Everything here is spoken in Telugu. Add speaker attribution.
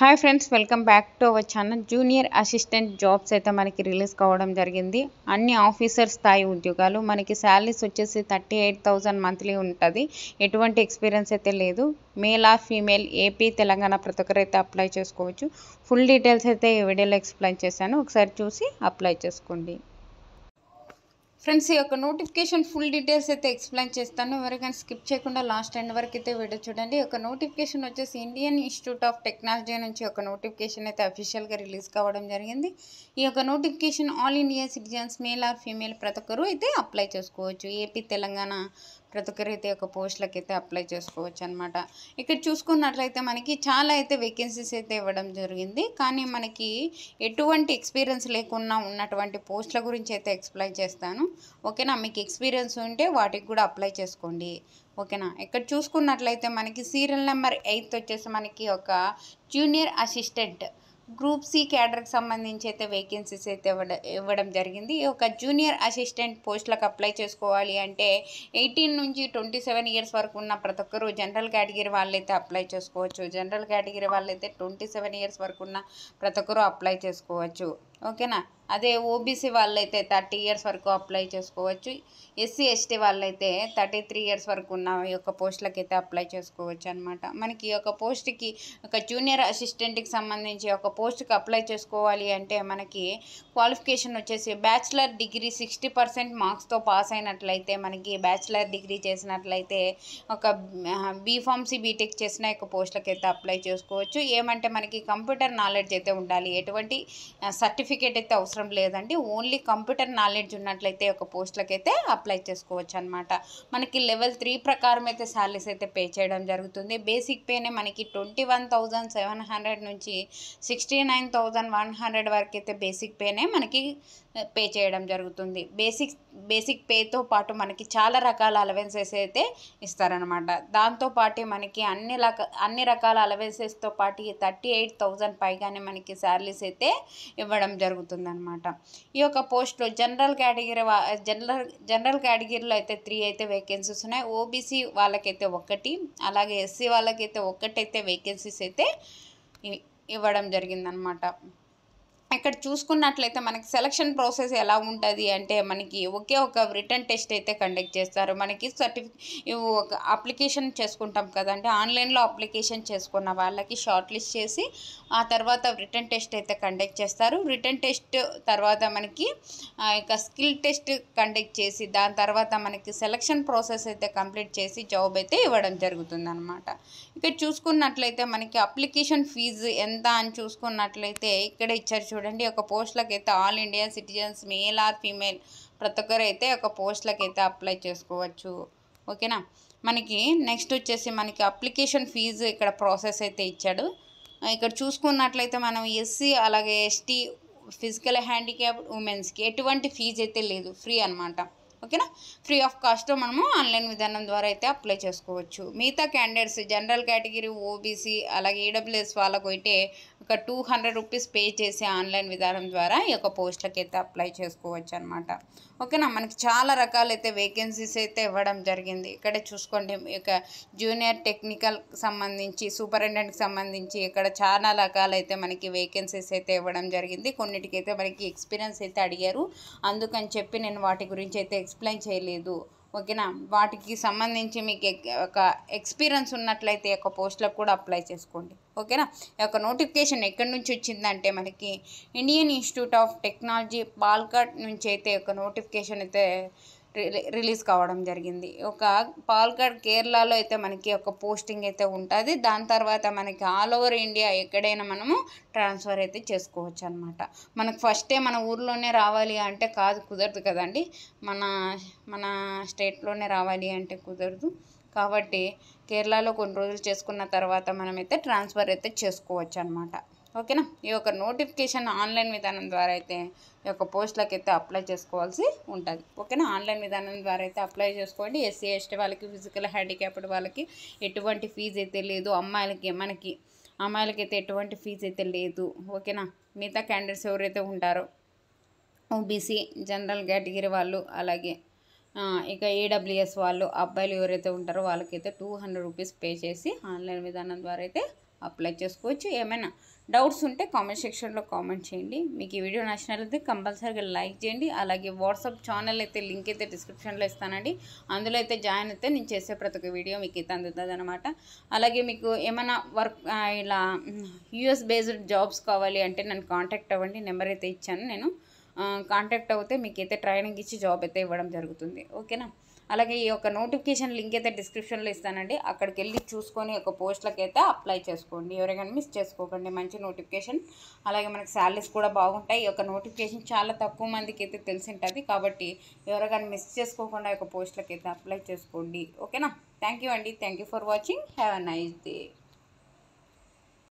Speaker 1: hi friends welcome back to our channel junior assistant jobs అయితే మనకి రిలీజ్ కావడం జరిగింది అన్ని ఆఫీసర్ స్థాయి ఉద్యోగాలు మనకి శాలరీస్ వచ్చేసి థర్టీ ఎయిట్ థౌజండ్ మంత్లీ ఉంటుంది ఎటువంటి ఎక్స్పీరియన్స్ అయితే లేదు male or female AP Telangana ప్రతి ఒక్కరు అయితే అప్లై చేసుకోవచ్చు ఫుల్ డీటెయిల్స్ అయితే ఈ వీడియోలో ఎక్స్ప్లెయిన్ చేశాను ఒకసారి చూసి అప్లై చేసుకోండి ఫ్రెండ్స్ ఈ యొక్క నోటిఫికేషన్ ఫుల్ డీటెయిల్స్ అయితే ఎక్స్ప్లెయిన్ చేస్తాను ఎవరికైనా స్కిప్ చేయకుండా లాస్ట్ ఎండ్ వరకు అయితే వీడియో చూడండి ఈ యొక్క నోటిఫికేషన్ వచ్చేసి ఇండియన్ ఇన్స్టిట్యూట్ ఆఫ్ టెక్నాలజీ నుంచి ఒక నోటిఫికేషన్ అయితే అఫీషియల్గా రిలీజ్ కావడం జరిగింది ఈ యొక్క notification all India citizens male or female ప్రతి ఒక్కరు అయితే అప్లై చేసుకోవచ్చు ఏపీ తెలంగాణ ప్రతి ఒక్కరు అయితే ఒక పోస్టులకు అయితే అప్లై చేసుకోవచ్చు అనమాట ఇక్కడ చూసుకున్నట్లయితే మనకి చాలా అయితే వేకెన్సీస్ అయితే ఇవ్వడం జరిగింది కానీ మనకి ఎటువంటి ఎక్స్పీరియన్స్ లేకుండా ఉన్నటువంటి పోస్టుల గురించి అయితే ఎక్స్ప్లెయిన్ చేస్తాను ఓకేనా మీకు ఎక్స్పీరియన్స్ ఉంటే వాటికి కూడా అప్లై చేసుకోండి ఓకేనా ఇక్కడ చూసుకున్నట్లయితే మనకి సీరియల్ నెంబర్ ఎయిత్ వచ్చేసి మనకి ఒక జూనియర్ అసిస్టెంట్ గ్రూప్ సి క్యాడర్కి సంబంధించి అయితే వేకెన్సీస్ అయితే ఇవ్వడం ఇవ్వడం జరిగింది ఈ యొక్క జూనియర్ అసిస్టెంట్ పోస్టులకు అప్లై చేసుకోవాలి అంటే ఎయిటీన్ నుంచి ట్వంటీ సెవెన్ ఇయర్స్ వరకు ఉన్న ప్రతి ఒక్కరు జనరల్ కేటగిరీ వాళ్ళైతే అప్లై చేసుకోవచ్చు జనరల్ కేటగిరీ వాళ్ళైతే ట్వంటీ సెవెన్ ఇయర్స్ వరకు ఉన్న ప్రతి ఒక్కరు అప్లై చేసుకోవచ్చు ఓకేనా అదే ఓబీసీ వాళ్ళైతే థర్టీ ఇయర్స్ వరకు అప్లై చేసుకోవచ్చు ఎస్సీ ఎస్టీ వాళ్ళైతే థర్టీ త్రీ ఇయర్స్ వరకు ఉన్న ఈ యొక్క పోస్టులకి అయితే అప్లై చేసుకోవచ్చు అనమాట మనకి ఈ యొక్క పోస్ట్కి ఒక జూనియర్ అసిస్టెంట్కి సంబంధించి ఒక పోస్ట్కి అప్లై చేసుకోవాలి అంటే మనకి క్వాలిఫికేషన్ వచ్చేసి బ్యాచిలర్ డిగ్రీ సిక్స్టీ పర్సెంట్ మార్క్స్తో పాస్ అయినట్లయితే మనకి బ్యాచిలర్ డిగ్రీ చేసినట్లయితే ఒక బీఫార్మసీ బీటెక్ చేసిన యొక్క పోస్టులకి అయితే అప్లై చేసుకోవచ్చు ఏమంటే మనకి కంప్యూటర్ నాలెడ్జ్ అయితే ఉండాలి ఎటువంటి సర్టిఫికేట్ అయితే అవసరం లేదండి ఓన్లీ కంప్యూటర్ నాలెడ్జ్ ఉన్నట్లయితే ఒక పోస్టులకి అయితే అప్లై చేసుకోవచ్చు అనమాట మనకి లెవెల్ త్రీ ప్రకారం అయితే శాలరీస్ అయితే పే చేయడం జరుగుతుంది బేసిక్ పేనే మనకి twenty one thousand seven hundred నుంచి sixty nine thousand one hundred వరకు అయితే బేసిక్ పేనే మనకి పే చేయడం జరుగుతుంది బేసిక్ బేసిక్ పేతో పాటు మనకి చాలా రకాల అలవెన్సెస్ అయితే ఇస్తారనమాట దాంతోపాటు మనకి అన్ని రక అన్ని రకాల అలవెన్సెస్తో పాటు థర్టీ ఎయిట్ థౌజండ్ పైగానే మనకి శాలరీస్ అయితే ఇవ్వడం జరుగుతుందన్నమాట ఈ యొక్క పోస్ట్లో జనరల్ కేటగిరీ వా జనరల్ జనరల్ కేటగిరీలో అయితే త్రీ అయితే వేకెన్సీస్ ఉన్నాయి ఓబీసీ వాళ్ళకైతే ఒకటి అలాగే ఎస్సీ వాళ్ళకైతే ఒకటైతే వేకెన్సీస్ అయితే ఇ- ఇవ్వడం జరిగిందనమాట ఇక్కడ చూసుకున్నట్లయితే మనకి సెలక్షన్ ప్రాసెస్ ఎలా ఉంటుంది అంటే మనకి ఒకే ఒక రిటర్న్ టెస్ట్ అయితే కండక్ట్ చేస్తారు మనకి సర్టిఫికే ఒక అప్లికేషన్ చేసుకుంటాం కదండి ఆన్లైన్లో అప్లికేషన్ చేసుకున్న వాళ్ళకి షార్ట్ లిస్ట్ చేసి ఆ తర్వాత రిటర్న్ టెస్ట్ అయితే కండక్ట్ చేస్తారు రిటర్న్ టెస్ట్ తర్వాత మనకి ఆ యొక్క స్కిల్ టెస్ట్ కండక్ట్ చేసి దాని తర్వాత మనకి సెలక్షన్ ప్రాసెస్ అయితే కంప్లీట్ చేసి జాబ్ అయితే ఇవ్వడం జరుగుతుంది అనమాట ఇక్కడ చూసుకున్నట్లయితే మనకి అప్లికేషన్ ఫీజు ఎంత అని చూసుకున్నట్లయితే ఇక్కడ ఇచ్చారు చూడండి ఒక పోస్టులకు అయితే all India citizens male or female ప్రతి ఒక్కరు అయితే ఒక పోస్టులకు అయితే అప్లై చేసుకోవచ్చు ఓకేనా మనకి నెక్స్ట్ వచ్చేసి మనకి అప్లికేషన్ ఫీజు ఇక్కడ ప్రాసెస్ అయితే ఇచ్చాడు ఆ, ఇక్కడ చూసుకున్నట్లయితే మనం ఎస్సీ అలాగే ఎస్టీ ఫిజికల్ హ్యాండిక్యాప్ ఉమెన్స్కి ఎటువంటి ఫీజు అయితే లేదు ఫ్రీ అనమాట ఓకేనా ఫ్రీ ఆఫ్ కాస్ట్ మనము ఆన్లైన్ విధానం ద్వారా అయితే అప్లై చేసుకోవచ్చు మిగతా క్యాండిడేట్స్ జనరల్ కేటగిరీ ఓబీసీ అలాగే ఈడబ్ల్యూఎస్ వాళ్ళకు అయితే ఒక టూ హండ్రెడ్ రూపీస్ పే చేసి ఆన్లైన్ విధానం ద్వారా ఈ యొక్క పోస్టులకి అయితే అప్లై చేసుకోవచ్చు అనమాట ఓకేనా మనకి చాలా రకాలైతే వేకెన్సీస్ అయితే ఇవ్వడం జరిగింది ఇక్కడే చూసుకోండి ఈ యొక్క జూనియర్ టెక్నికల్ సంబంధించి సూపరింటెండెంట్కి సంబంధించి ఇక్కడ చాలా రకాలైతే మనకి వేకెన్సీస్ అయితే ఇవ్వడం జరిగింది కొన్నిటికైతే మనకి ఎక్స్పీరియన్స్ అయితే అడిగారు అందుకని చెప్పి నేను వాటి గురించి అయితే ఎక్స్ప్లెయిన్ చేయలేదు ఓకేనా వాటికి సంబంధించి మీకు ఎక్- ఒక ఎక్స్పీరియన్స్ ఉన్నట్లయితే ఈ యొక్క పోస్టులకు కూడా అప్లై చేసుకోండి ఓకేనా ఈ యొక్క నోటిఫికేషన్ ఎక్కడి నుంచి వచ్చిందంటే మనకి Indian Institute of Technology Palakkad నుంచి అయితే ఒక నోటిఫికేషన్ అయితే రిలీ- రిలీజ్ కావడం జరిగింది ఒక పాల్కాడ్ కేరళలో అయితే మనకి ఒక పోస్టింగ్ అయితే ఉంటుంది దాని తర్వాత మనకి ఆల్ ఓవర్ ఇండియా ఎక్కడైనా మనము ట్రాన్స్ఫర్ అయితే చేసుకోవచ్చు అనమాట మనకు ఫస్టే మన ఊర్లోనే రావాలి అంటే కాదు కుదరదు కదండి మన మన స్టేట్లోనే రావాలి అంటే కుదరదు కాబట్టి కేరళలో కొన్ని రోజులు చేసుకున్న తర్వాత మనమైతే ట్రాన్స్ఫర్ అయితే చేసుకోవచ్చు అనమాట ఓకేనా ఈ యొక్క నోటిఫికేషన్ ఆన్లైన్ విధానం ద్వారా అయితే ఈ యొక్క పోస్టులకు అయితే అప్లై చేసుకోవాల్సి ఉంటుంది ఓకేనా ఆన్లైన్ విధానం ద్వారా అయితే అప్లై చేసుకోండి ఎస్సీ ఎస్టీ వాళ్ళకి ఫిజికల్ హ్యాండిక్యాప్డ్ వాళ్ళకి ఎటువంటి ఫీజు అయితే లేదు అమ్మాయిలకి మనకి అమ్మాయిలకి అయితే ఎటువంటి ఫీజు అయితే లేదు ఓకేనా మిగతా క్యాండిడేట్స్ ఎవరైతే ఉంటారో ఓబీసీ జనరల్ కేటగిరీ వాళ్ళు అలాగే ఆ, ఇక ఏడబ్ల్యూఎస్ వాళ్ళు అబ్బాయిలు ఎవరైతే ఉంటారో వాళ్ళకైతే టూ హండ్రెడ్ రూపీస్ పే చేసి ఆన్లైన్ విధానం ద్వారా అయితే అప్లై చేసుకోవచ్చు ఏమైనా డౌట్స్ ఉంటే కామెంట్ సెక్షన్లో కామెంట్ చేయండి మీకు ఈ వీడియో నచ్చినట్లయితే కంపల్సరీగా లైక్ చేయండి అలాగే వాట్సాప్ ఛానల్ అయితే లింక్ అయితే డిస్క్రిప్షన్లో ఇస్తానండి అందులో అయితే జాయిన్ అయితే నేను చేసే ప్రతి ఒక్క వీడియో మీకు అయితే అందుతుంది అనమాట అలాగే మీకు ఏమైనా వర్క్ ఆ, ఇలా యూఎస్ బేస్డ్ జాబ్స్ కావాలి అంటే నన్ను కాంటాక్ట్ అవ్వండి నెంబర్ అయితే ఇచ్చాను నేను కాంటాక్ట్ అవుతే మీకు అయితే ట్రైనింగ్ ఇచ్చి జాబ్ అయితే ఇవ్వడం జరుగుతుంది ఓకేనా అలాగే ఈ యొక్క నోటిఫికేషన్ లింక్ అయితే డిస్క్రిప్షన్లో ఇస్తానండి అక్కడికి వెళ్ళి చూసుకొని ఒక పోస్ట్లకి అయితే అప్లై చేసుకోండి ఎవరైనా మిస్ చేసుకోకండి మంచి నోటిఫికేషన్ అలాగే మనకి శాలరీస్ కూడా బాగుంటాయి ఈ యొక్క నోటిఫికేషన్ చాలా తక్కువ మందికి అయితే తెలిసి ఉంటుంది కాబట్టి ఎవరైనా మిస్ చేసుకోకుండా ఈ యొక్క పోస్ట్లకి అయితే అప్లై చేసుకోండి ఓకేనా థ్యాంక్ యూ అండి thank you for watching have a nice day